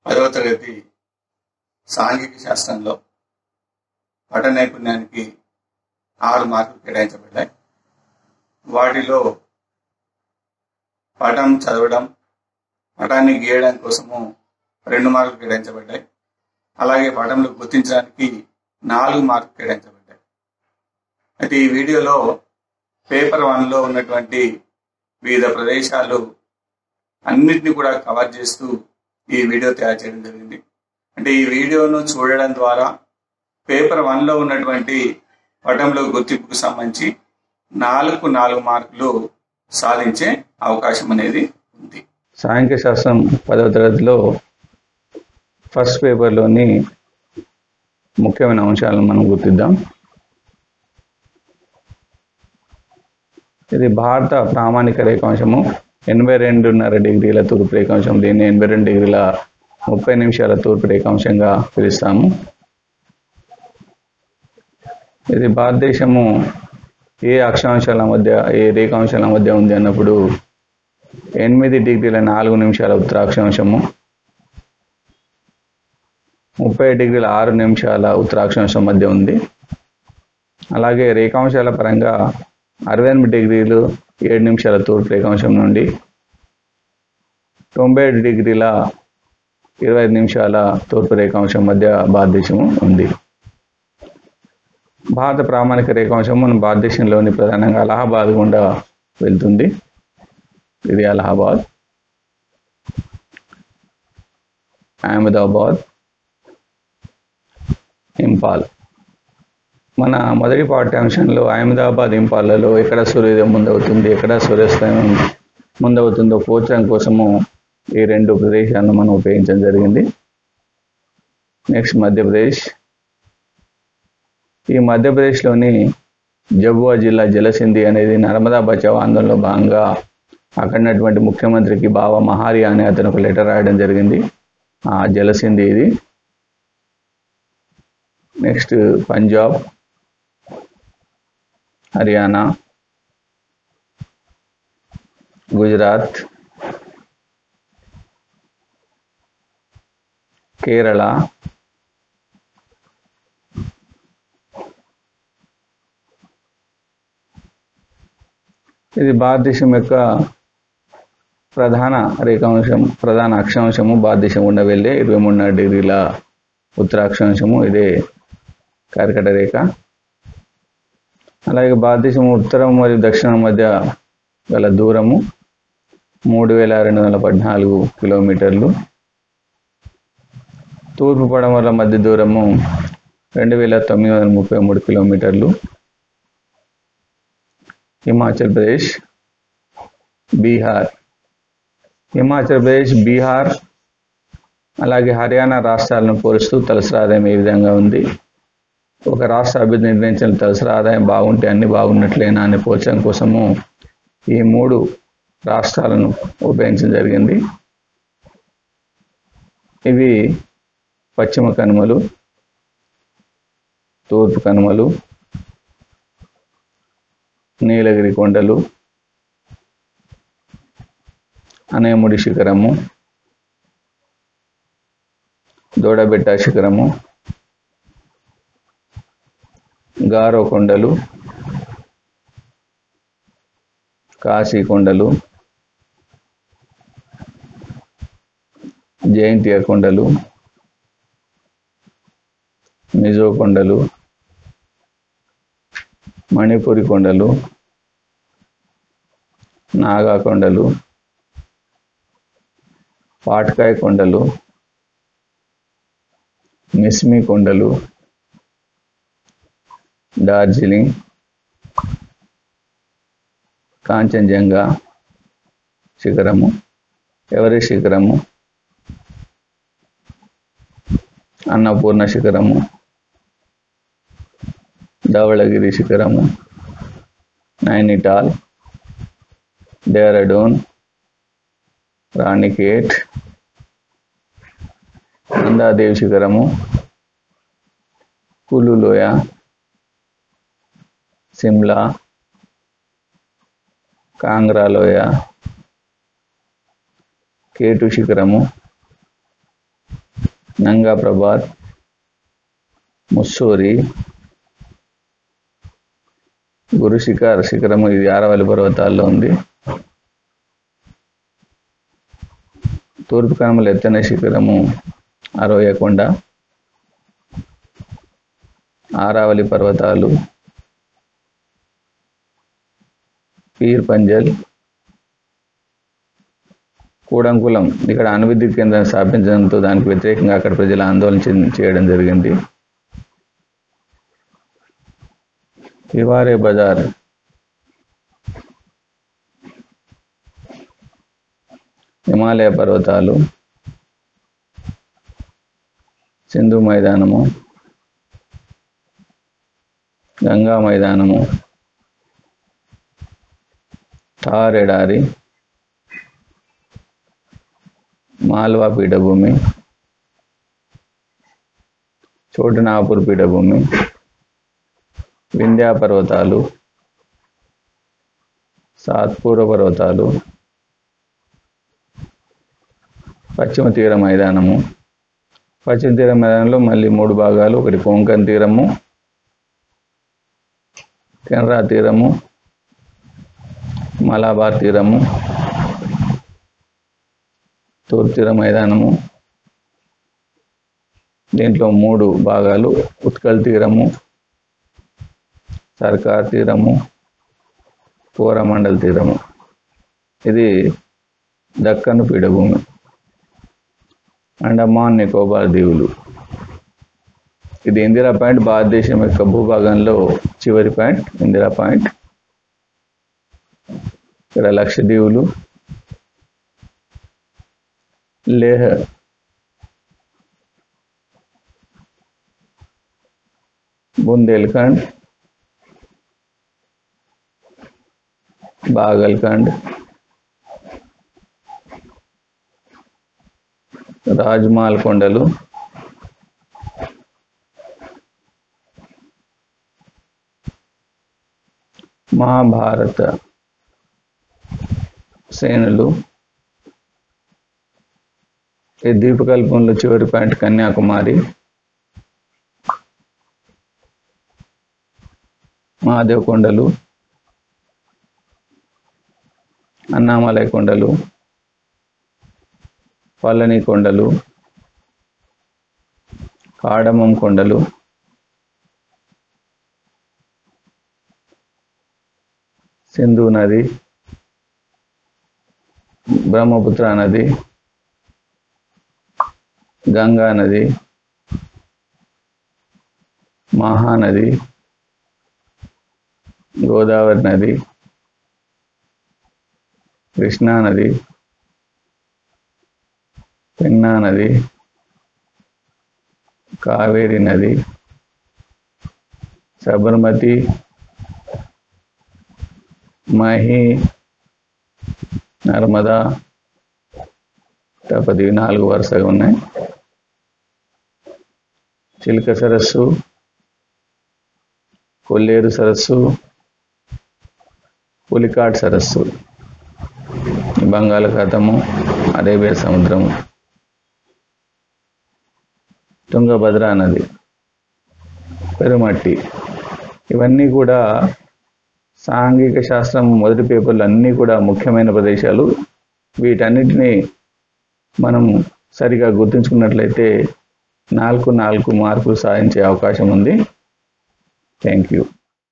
పదవ తరగతి సాంఘిక శాస్త్రంలో పఠ నైపుణ్యానికి ఆరు మార్కులు కేటాయించబడ్డాయి వాటిలో పటం చదవడం పటాన్ని గీయడం కోసము రెండు మార్కులు కేటాయించబడ్డాయి అలాగే పటంలో గుర్తించడానికి నాలుగు మార్కులు కేటాయించబడ్డాయి అయితే ఈ వీడియోలో పేపర్ వన్లో ఉన్నటువంటి వివిధ ప్రదేశాలు అన్నిటిని కూడా కవర్ చేస్తూ ఈ వీడియో తయారు చేయడం జరిగింది అంటే ఈ వీడియోను చూడడం ద్వారా పేపర్ వన్లో ఉన్నటువంటి పటంలో గుర్తింపుకు సంబంధించి నాలుగు నాలుగు మార్కులు సాధించే అవకాశం అనేది ఉంది సాంఘిక శాస్త్రం పదవ తరగతిలో ఫస్ట్ పేపర్లోని ముఖ్యమైన అంశాలను మనం గుర్తిద్దాం ఇది భారత ప్రామాణిక రేఖాంశము ఎనభై రెండున్నర డిగ్రీల తూర్పు రేఖాంశం దీన్ని ఎనభై రెండు డిగ్రీల ముప్పై నిమిషాల తూర్పు రేఖాంశంగా పిలుస్తాము ఇది భారతదేశము ఏ అక్షాంశాల మధ్య ఏ రేఖాంశాల మధ్య ఉంది అన్నప్పుడు ఎనిమిది డిగ్రీల నాలుగు నిమిషాల ఉత్తరాక్షాంశము ముప్పై డిగ్రీల ఆరు నిమిషాల ఉత్తరాక్షాంశం మధ్య ఉంది అలాగే రేఖాంశాల పరంగా అరవై ఎనిమిది డిగ్రీలు ఏడు నిమిషాల తూర్పు రేఖాంశం నుండి తొంభై ఏడు డిగ్రీల ఇరవై ఐదు నిమిషాల తూర్పు రేఖాంశం మధ్య భారతదేశము ఉంది భారత ప్రామాణిక రేఖాంశం మన భారతదేశంలోని ప్రధానంగా అలహాబాద్ గుండా వెళ్తుంది ఇది అలహాబాద్ అహ్మదాబాద్ ఇంపాల్ మన మొదటి పాఠ్యాంశంలో అహ్మదాబాద్ ఇంపాలలో ఎక్కడ సూర్యోదయం ముందవుతుంది ఎక్కడ సూర్యాస్తమయం ముందవుతుందో పోల్చడం కోసము ఈ రెండు ప్రదేశాలను మనం ఉపయోగించడం జరిగింది నెక్స్ట్ మధ్యప్రదేశ్ ఈ మధ్యప్రదేశ్లోని జబువా జిల్లా జలసింధి అనేది నర్మదా బచావ్ ఆందోళనలో భాగంగా అక్కడ ఉన్నటువంటి ముఖ్యమంత్రికి బావ మహారి అనే అతను ఒక లెటర్ రాయడం జరిగింది ఆ జలసింధి ఇది నెక్స్ట్ పంజాబ్ హర్యానా గుజరాత్ కేరళ ఇది భారతదేశం యొక్క ప్రధాన రేఖాంశం ప్రధాన అక్షాంశము భారతదేశం గుండా వెళ్ళే ఇరవై మూడున్నర డిగ్రీల ఉత్తరాక్షాంశము ఇదే కర్కట రేఖ అలాగే భారతదేశం ఉత్తరం మరియు దక్షిణం మధ్య గల దూరము మూడు వేల రెండు వందల పద్నాలుగు కిలోమీటర్లు తూర్పు పడమల మధ్య దూరము రెండు వేల తొమ్మిది వందల ముప్పై మూడు కిలోమీటర్లు హిమాచల్ ప్రదేశ్ బీహార్ హిమాచల్ ప్రదేశ్ బీహార్ అలాగే హర్యానా రాష్ట్రాలను పోలుస్తూ తలసరి ఆదాయం ఏ విధంగా ఉంది ఒక రాష్ట్ర అభివృద్ధి నిర్ణయించిన తలసరి ఆదాయం బాగుంటే అన్ని బాగున్నట్లేనా అని పోల్చడం కోసము ఈ మూడు రాష్ట్రాలను ఉపయోగించడం జరిగింది ఇవి పశ్చిమ కనుమలు తూర్పు కనుమలు నీలగిరి కొండలు అనేముడి శిఖరము దోడబెట్ట శిఖరము గారో కొండలు కాశీ కొండలు జయంతియ కొండలు మిజో కొండలు మణిపురి కొండలు నాగా కొండలు పాటకాయ కొండలు మిస్మి కొండలు డార్జిలింగ్ కాంచన్జంగా శిఖరము ఎవరెస్ట్ శిఖరము అన్నపూర్ణ శిఖరము ధవళగిరి శిఖరము నైనిటాల్ డేరాడూన్ రాణికేట్ నందాదేవి శిఖరము కులులోయ సిమ్లా కాంగ్రాలోయ కేటు శిఖరము నంగా ప్రభాత్ ముస్సూరి గురు శిఖర్ శిఖరము ఇది ఆరవల్లి పర్వతాల్లో ఉంది తూర్పు కనుమల ఎత్తైన శిఖరము అరవయకొండ ఆరావళి పర్వతాలు పీర్ పంజల్ కూడంకులం ఇక్కడ అణువిద్యుత్ కేంద్రాన్ని స్థాపించడంతో దానికి వ్యతిరేకంగా అక్కడ ప్రజలు ఆందోళన చెంది- చేయడం జరిగింది తివారే బజార్ హిమాలయ పర్వతాలు సింధు మైదానము గంగా మైదానము థార్ ఎడారి మాల్వా పీఠభూమి చోటునాపూర్ పీఠభూమి వింధ్యా పర్వతాలు సాత్పూర పర్వతాలు పశ్చిమ తీర మైదానము పశ్చిమ తీర మైదానంలో మళ్ళీ మూడు భాగాలు ఒకటి కోంకన్ తీరము కెనరా తీరము మలాబార్ తీరము తూర్పు తీర మైదానము దీంట్లో మూడు భాగాలు ఉత్కల్ తీరము సర్కార్ తీరము కోరమండల్ తీరము ఇది దక్కను పీఠభూమి అండమాన్ నికోబార్ దీవులు ఇది ఇందిరా పాయింట్ భారతదేశం యొక్క భూభాగంలో చివరి పాయింట్ ఇందిరా పాయింట్ ఇక్కడ లక్షద్వీపులు లేహ్ బుందేల్ఖండ్ బాగల్ఖండ్ రాజ్మాల్ కొండలు మహాభారత సేనలు ఈ ద్వీపకల్పంలో చివరి పాయింట్ కన్యాకుమారి మహాదేవ్ కొండలు అన్నామలై కొండలు పళని కొండలు కాడమం కొండలు సింధు నది బ్రహ్మపుత్ర నది గంగా నది మహానది గోదావరి నది కృష్ణా నది పెన్నా నది కావేరి నది సబర్మతి మహి నర్మదా తపది నాలుగు వరుసగా ఉన్నాయి చిలుక సరస్సు కొల్లేరు సరస్సు పులికాట్ సరస్సు బంగాళాఖాతము అరేబియా సముద్రము తుంగభద్రా నది పెరుమట్టి ఇవన్నీ కూడా సాంఘిక శాస్త్రం మొదటి పేపర్లు అన్నీ కూడా ముఖ్యమైన ప్రదేశాలు వీటన్నిటిని మనం సరిగా గుర్తుంచుకున్నట్లయితే నాలుగు నాలుగు మార్కులు సాధించే అవకాశం ఉంది థ్యాంక్ యూ